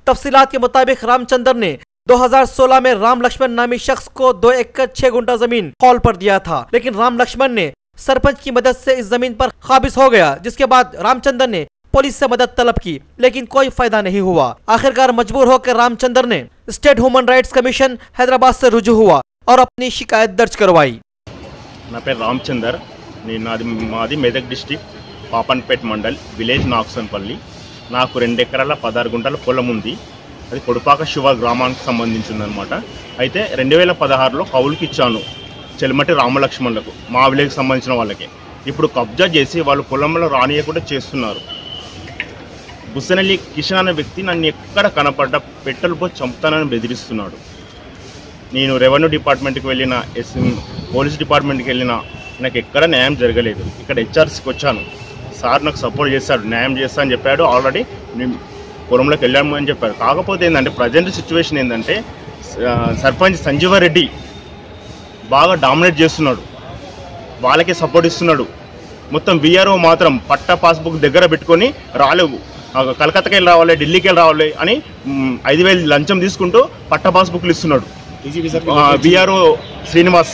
तफसीलात के मुताबिक रामचंद्र ने 2016 में राम लक्ष्मण नामी शख्स को दो एकड़ छह गुंटा जमीन कॉल पर दिया था लेकिन राम लक्ष्मण ने सरपंच की मदद से इस जमीन पर काबिज हो गया जिसके बाद रामचंद्र ने पुलिस से मदद तलब की लेकिन कोई फायदा नहीं हुआ आखिरकार मजबूर होकर रामचंद्र ने state human rights commission Hyderabad से रुजू हुआ और अपनी शिकायत दर्ज करवाई నా పేరు రామచందర్ నేను నాది మాది మెదక్ డిస్టిక్ పాపన్పేట్ మండల్ విలేజ్ నాక్సన్పల్లి నాకు రెండు ఎకరాల పదహారు గుంటల పొలం ఉంది అది కొడుపాక శివ గ్రామానికి సంబంధించిందనమాట అయితే రెండు వేల పదహారులో కౌలుకి ఇచ్చాను చెలిమటి రామలక్ష్మణులకు మా విలేజ్కి సంబంధించిన వాళ్ళకి ఇప్పుడు కబ్జా చేసి వాళ్ళు పొలంలో రానియకుండా చేస్తున్నారు బుసనల్లి కిషన్ అనే వ్యక్తి నన్ను ఎక్కడ కనపడ్డ పెట్టెలు పోయి చంపుతానని బెదిరిస్తున్నాడు నేను రెవెన్యూ డిపార్ట్మెంట్కి వెళ్ళిన ఎస్ పోలీస్ డిపార్ట్మెంట్కి వెళ్ళిన నాకు ఎక్కడ న్యాయం జరగలేదు ఇక్కడ హెచ్ఆర్సీకి వచ్చాను సార్ నాకు సపోర్ట్ చేశాడు న్యాయం చేస్తా అని చెప్పాడు ఆల్రెడీ నేను పొలంలోకి వెళ్ళాము అని చెప్పాడు కాకపోతే ఏంటంటే ప్రజెంట్ సిచ్యువేషన్ ఏంటంటే ఆ, సర్పంచ్ సంజీవారెడ్డి బాగా డామినేట్ చేస్తున్నాడు వాళ్ళకే సపోర్ట్ ఇస్తున్నాడు మొత్తం విఆర్ఓ మాత్రం పట్ట పాస్బుక్ దగ్గర పెట్టుకొని రాలేవు ఆ, కలకత్తాకి వెళ్ళి రావాలి ఢిల్లీకి వెళ్ళి రావాలి అని మ్, ఐదు వేలు లంచం తీసుకుంటూ పట్ట పాస్బుక్లు ఇస్తున్నాడు విఆర్ఓ శ్రీనివాస్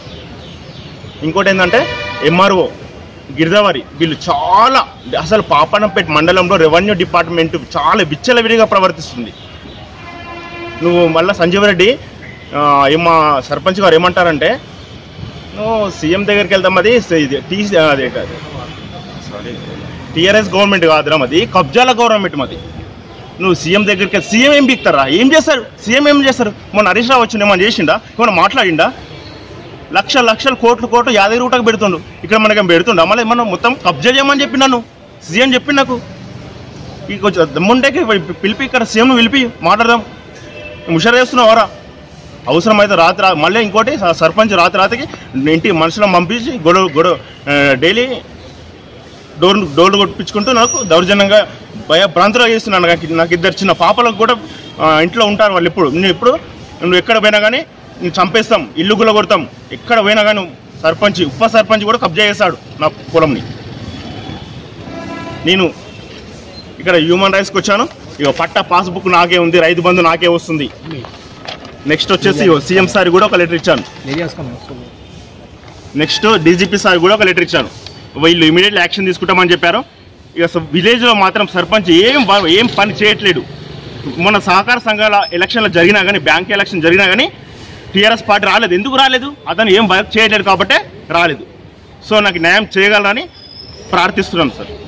ఇంకోటి ఏంటంటే ఎంఆర్ఓ గిరిదావరి వీళ్ళు చాలా అసలు పాపనపేట మండలంలో రెవెన్యూ డిపార్ట్మెంట్ చాలా విచ్చలవిడిగా ప్రవర్తిస్తుంది నువ్వు మళ్ళీ సంజీవ్ రెడ్డి ఆ, ఏం మా సర్పంచ్ గారు ఏమంటారంటే నువ్వు సీఎం దగ్గరికి వెళ్తాం అది ఇది టీ అదే సారీ టీఆర్ఎస్ గవర్నమెంట్ కాదురా మాది కబ్జాల గవర్నమెంట్ మాది నువ్వు సీఎం దగ్గరికి సీఎం ఏం బిక్తారా ఏం చేస్తారు సీఎం ఏం చేస్తారు మొన్న హరీష్ రావు వచ్చి ఏమైనా చేసిండా ఏమైనా మాట్లాడిండా లక్ష లక్షల కోట్లు కోట్లు యాదగిరి రూటకు పెడుతుండు ఇక్కడ మనకేం పెడుతుండా మళ్ళీ మనం మొత్తం కబ్జా చేయమని చెప్పి నన్ను సీఎం చెప్పి నాకు ఈ కొంచెం దమ్ముంటేకి పిలిపి ఇక్కడ సీఎం పిలిపి మాట్లాడదాం ముషారు చేస్తున్నావారా అవసరమైతే రాత్రి రా- మళ్ళీ ఇంకోటి స- సర్పంచ్ రాత్రి రాత్రికి ఇంటి మనుషులను పంపించి గొడవ గొడవ ఆ, డైలీ డోర్ డోర్లు కొట్టించుకుంటూ నాకు దౌర్జన్యంగా భయ భ్రాంతులు చేస్తున్నాను నాకు నాకు ఇద్దరు చిన్న పాపలకు కూడా ఆ, ఇంట్లో ఉంటారు వాళ్ళు ఇప్పుడు నేను ఇప్పుడు నువ్వు ఎక్కడ పోయినా కానీ నేను చంపేస్తాం ఇల్లు గుల్ల కొడతాం ఎక్కడ పోయినా కానీ సర్పంచ్ ఉప సర్పంచ్ కూడా కబ్జా చేస్తాడు నా పొలంని నేను ఇక్కడ హ్యూమన్ రైట్స్కి వచ్చాను ఇక పట్ట పాస్బుక్ నాకే ఉంది రైతు బంధు నాకే వస్తుంది నెక్స్ట్ వచ్చేసి సీఎం సార్ కూడా ఒక లెటర్ ఇచ్చాను నెక్స్ట్ డీజీపీ సార్ కూడా ఒక లెటర్ ఇచ్చాను వీళ్ళు ఇమీడియట్లీ యాక్షన్ తీసుకుంటామని చెప్పారు ఇక స- విలేజ్లో మాత్రం సర్పంచ్ ఏం బా- ఏం పని చేయట్లేడు మన సహకార సంఘాల ఎలక్షన్లు జరిగినా కానీ బ్యాంక్ ఎలక్షన్ జరిగినా కానీ టీఆర్ఎస్ పార్టీ రాలేదు ఎందుకు రాలేదు అతను ఏం వర్క్ చేయట్లేదు కాబట్టే రాలేదు సో నాకు న్యాయం చేయగలరని ప్రార్థిస్తున్నాను సార్